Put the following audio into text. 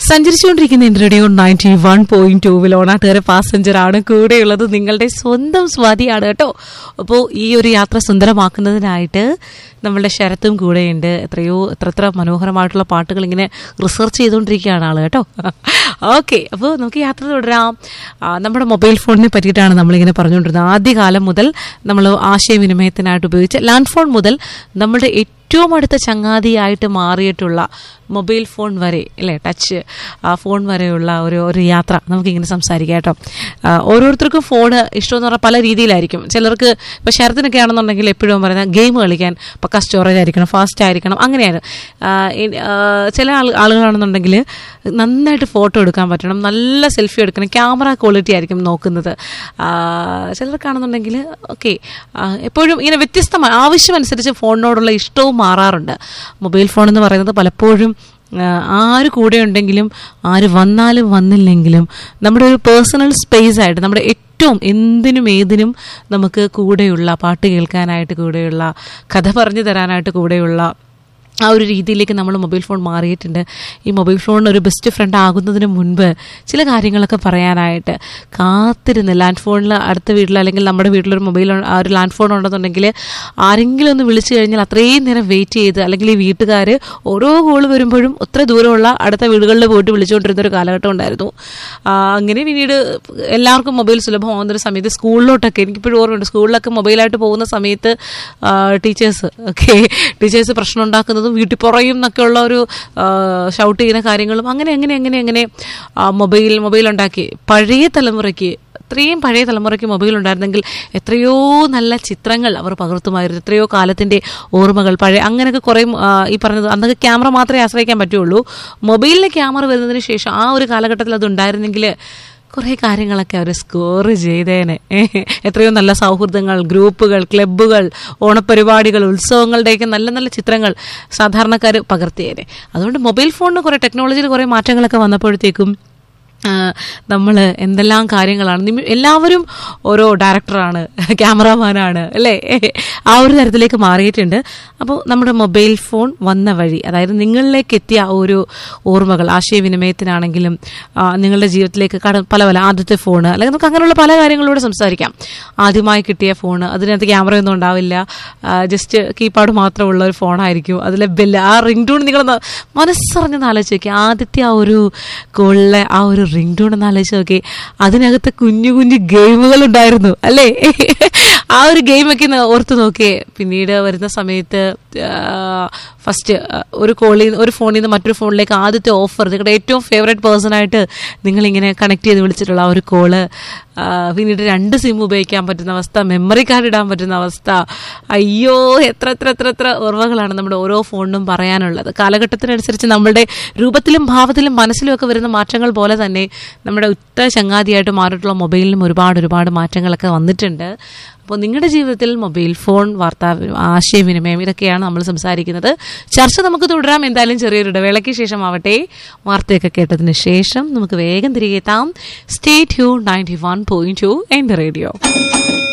സഞ്ചരിച്ചുകൊണ്ടിരിക്കുന്ന radio ninety one point ടൂവിൽ ഓണാട്ടുകാരെ passenger ആണ് കൂടെയുള്ളത് നിങ്ങളുടെ സ്വന്തം സ്വാതിയാണ് കേട്ടോ അപ്പോൾ ഈ ഒരു യാത്ര സുന്ദരമാക്കുന്നതിനായിട്ട് നമ്മളുടെ ശരത്തും കൂടെയുണ്ട് എത്രയോ എത്ര എത്ര മനോഹരമായിട്ടുള്ള പാട്ടുകൾ ഇങ്ങനെ റിസർച്ച് ചെയ്തുകൊണ്ടിരിക്കുകയാണ് ആള് കേട്ടോ ഓക്കെ അപ്പോൾ നമുക്ക് യാത്ര തുടരാം ആ, നമ്മുടെ മൊബൈൽ ഫോണിനെ പറ്റിയിട്ടാണ് നമ്മളിങ്ങനെ പറഞ്ഞുകൊണ്ടിരുന്നത് ആദ്യകാലം മുതൽ നമ്മൾ ആശയവിനിമയത്തിനായിട്ട് ഉപയോഗിച്ച ലാൻഡ് ഫോൺ മുതൽ നമ്മുടെ ഏറ്റവും അടുത്ത ചങ്ങാതിയായിട്ട് മാറിയിട്ടുള്ള മൊബൈൽ ഫോൺ വരെ അല്ലേ ടച്ച് ആ ഫോൺ വരെയുള്ള ഒരു ഒരു യാത്ര നമുക്കിങ്ങനെ സംസാരിക്കാം കേട്ടോ ആ, ഓരോരുത്തർക്കും ഫോൺ ഇഷ്ടമെന്ന് പറഞ്ഞാൽ പല രീതിയിലായിരിക്കും ചിലർക്ക് ഇപ്പോൾ ശരത്തിനൊക്കെ ആണെന്നുണ്ടെങ്കിൽ എപ്പോഴും പറയുന്നത് ഗെയിം കളിക്കാൻ പക്ക സ്റ്റോറേജ് ആയിരിക്കണം ഫാസ്റ്റ് ആയിരിക്കണം അങ്ങനെയാണ് ആ, ഇനി, ആ, ചില ആൾ ആളുകളാണെന്നുണ്ടെങ്കിൽ നന്നായിട്ട് ഫോട്ടോ എടുക്കാൻ പറ്റണം നല്ല സെൽഫി എടുക്കണം ക്യാമറ ക്വാളിറ്റി ആയിരിക്കും നോക്കുന്നത് ആ, ചിലർക്കാണെന്നുണ്ടെങ്കിൽ ഓക്കെ എപ്പോഴും ഇങ്ങനെ വ്യത്യസ്തമായ ആവശ്യമനുസരിച്ച് ഫോണിനോടുള്ള ഇഷ്ടവും മാറാറുണ്ട് മൊബൈൽ ഫോൺ എന്ന് പറയുന്നത് പലപ്പോഴും ആ, ആര് കൂടെ ഉണ്ടെങ്കിലും ആര് വന്നാലും വന്നില്ലെങ്കിലും നമ്മുടെ ഒരു പേഴ്സണൽ സ്പേസ് ആയിട്ട് നമ്മുടെ ഏറ്റവും എന്തിനും ഏതിനും നമുക്ക് കൂടെയുള്ള പാട്ട് കേൾക്കാനായിട്ട് കൂടെയുള്ള കഥ പറഞ്ഞു തരാനായിട്ട് കൂടെയുള്ള ആ ഒരു രീതിയിലേക്ക് നമ്മൾ മൊബൈൽ ഫോൺ മാറിയിട്ടുണ്ട് ഈ മൊബൈൽ ഫോൺ ഒരു ബെസ്റ്റ് ഫ്രണ്ട് ആകുന്നതിന് മുൻപ് ചില കാര്യങ്ങളൊക്കെ പറയാനായിട്ട് കാത്തിരുന്ന് ലാൻഡ് ഫോണിൽ അടുത്ത വീട്ടിൽ അല്ലെങ്കിൽ നമ്മുടെ വീട്ടിലൊരു മൊബൈൽ ആ ഒരു ലാൻഡ് ഫോൺ ഉണ്ടെന്നുണ്ടെങ്കിൽ ആരെങ്കിലും ഒന്ന് വിളിച്ചു കഴിഞ്ഞാൽ അത്രയും നേരം വെയിറ്റ് ചെയ്ത് അല്ലെങ്കിൽ ഈ വീട്ടുകാർ ഓരോ കോൾ വരുമ്പോഴും ഒത്ര ദൂരമുള്ള അടുത്ത വീടുകളിൽ പോയിട്ട് വിളിച്ചുകൊണ്ടിരുന്ന ഒരു കാലഘട്ടം ഉണ്ടായിരുന്നു ആ, അങ്ങനെ പിന്നീട് എല്ലാവർക്കും മൊബൈൽ സുലഭമാകുന്ന ഒരു സമയത്ത് സ്കൂളിലോട്ടൊക്കെ എനിക്കിപ്പോഴും ഓർമ്മയുണ്ട് സ്കൂളിലൊക്കെ മൊബൈലായിട്ട് പോകുന്ന സമയത്ത് ടീച്ചേഴ്സ് ഓക്കെ ടീച്ചേഴ്സ് പ്രശ്നം ഉണ്ടാക്കുന്നതും വീട്ടിൽ പുറയും എന്നൊക്കെ ഉള്ള ഒരു ഷൗട്ട് ചെയ്യുന്ന കാര്യങ്ങളും അങ്ങനെ അങ്ങനെ അങ്ങനെ അങ്ങനെ ആ, മൊബൈൽ മൊബൈൽ ഉണ്ടാക്കി പഴയ തലമുറയ്ക്ക് ഇത്രയും പഴയ തലമുറയ്ക്ക് മൊബൈൽ ഉണ്ടായിരുന്നെങ്കിൽ എത്രയോ നല്ല ചിത്രങ്ങൾ അവർ പകർത്തുമായിരുന്നു എത്രയോ കാലത്തിന്റെ ഓർമ്മകൾ പഴയ അങ്ങനെയൊക്കെ കുറേ ആ, ഈ പറഞ്ഞത് അന്നൊക്കെ ക്യാമറ മാത്രമേ ആശ്രയിക്കാൻ പറ്റുള്ളൂ മൊബൈലിലെ ക്യാമറ വരുന്നതിന് ശേഷം ആ ഒരു കാലഘട്ടത്തിൽ അത് ഉണ്ടായിരുന്നെങ്കിൽ കുറേ കാര്യങ്ങളൊക്കെ അവർ സ്കോർ ചെയ്തേനെ എത്രയോ നല്ല സൗഹൃദങ്ങൾ ഗ്രൂപ്പുകൾ ക്ലബ്ബുകൾ ഓണപരിപാടികൾ ഉത്സവങ്ങളുടെയൊക്കെ നല്ല നല്ല ചിത്രങ്ങൾ സാധാരണക്കാർ പകർത്തിയേനെ അതുകൊണ്ട് മൊബൈൽ ഫോണിന് കുറേ ടെക്നോളജിയിൽ കുറേ മാറ്റങ്ങളൊക്കെ വന്നപ്പോഴത്തേക്കും നമ്മൾ എന്തെല്ലാം കാര്യങ്ങളാണ് നിമി എല്ലാവരും ഓരോ ഡയറക്ടറാണ് ക്യാമറാമാനാണ് അല്ലേ ആ ഒരു തരത്തിലേക്ക് മാറിയിട്ടുണ്ട് അപ്പോൾ നമ്മുടെ മൊബൈൽ ഫോൺ വന്ന വഴി അതായത് നിങ്ങളിലേക്ക് എത്തിയ ആ ഒരു ഓർമ്മകൾ ആശയവിനിമയത്തിനാണെങ്കിലും ആ, നിങ്ങളുടെ ജീവിതത്തിലേക്ക് കട പല പല ആദ്യത്തെ ഫോണ് അല്ലെങ്കിൽ നമുക്ക് അങ്ങനെയുള്ള പല കാര്യങ്ങളിലൂടെ സംസാരിക്കാം ആദ്യമായി കിട്ടിയ ഫോണ് അതിനകത്ത് ക്യാമറയൊന്നും ഉണ്ടാവില്ല ജസ്റ്റ് കീപാഡ് മാത്രമുള്ള ഒരു ഫോണായിരിക്കും അതിലെ ബെല്ല് ആ റിംഗ് ടൂൺ നിങ്ങൾ മനസ്സറിഞ്ഞൊന്ന് ആലോചിച്ച് നോക്കി ആദ്യത്തെ ആ ഒരു കോളിലെ ആ ഒരു റിംഗ് ടൂൺ ഒന്ന് ആലോചിച്ച് നോക്കി അതിനകത്ത് കുഞ്ഞു കുഞ്ഞു ഗെയിമുകൾ ഉണ്ടായിരുന്നു അല്ലേ ആ ഒരു ഗെയിമൊക്കെ ഒന്ന് ഓർത്ത് നോക്കിയേ പിന്നീട് വരുന്ന സമയത്ത് ഫസ്റ്റ് ഒരു കോളിൽ ഒരു ഫോണിൽ നിന്ന് മറ്റൊരു ഫോണിലേക്ക് ആദ്യത്തെ ഓഫർ നിങ്ങളുടെ ഏറ്റവും ഫേവറേറ്റ് പേഴ്സണായിട്ട് നിങ്ങളിങ്ങനെ കണക്ട് ചെയ്ത് വിളിച്ചിട്ടുള്ള ആ ഒരു കോള് പിന്നീട് രണ്ട് സിം ഉപയോഗിക്കാൻ പറ്റുന്ന അവസ്ഥ മെമ്മറി കാർഡ് ഇടാൻ പറ്റുന്ന അവസ്ഥ അയ്യോ എത്ര എത്ര എത്ര എത്ര ഓർമ്മകളാണ് നമ്മുടെ ഓരോ ഫോണിനും പറയാനുള്ളത് കാലഘട്ടത്തിനനുസരിച്ച് നമ്മളുടെ രൂപത്തിലും ഭാവത്തിലും മനസ്സിലും ഒക്കെ വരുന്ന മാറ്റങ്ങൾ പോലെ തന്നെ നമ്മുടെ ഉറ്റ ചങ്ങാതിയായിട്ട് മാറിയിട്ടുള്ള മൊബൈലിലും ഒരുപാട് ഒരുപാട് മാറ്റങ്ങളൊക്കെ വന്നിട്ടുണ്ട് അപ്പോൾ നിങ്ങളുടെ ജീവിതത്തിൽ മൊബൈൽ ഫോൺ വാർത്താ ആശയവിനിമയം ഇതൊക്കെയാണ് നമ്മൾ സംസാരിക്കുന്നത് ചർച്ച നമുക്ക് തുടരാം എന്തായാലും ചെറിയൊരു ഇടവേളയ്ക്ക് ശേഷമാവട്ടെ വാർത്തയൊക്കെ കേട്ടതിന് ശേഷം നമുക്ക് വേഗം തിരികെ എത്താം സ്റ്റേ ട്യൂ നയൻറ്റി വൺ പോയിന്റ് ടു എൻ്റെ റേഡിയോ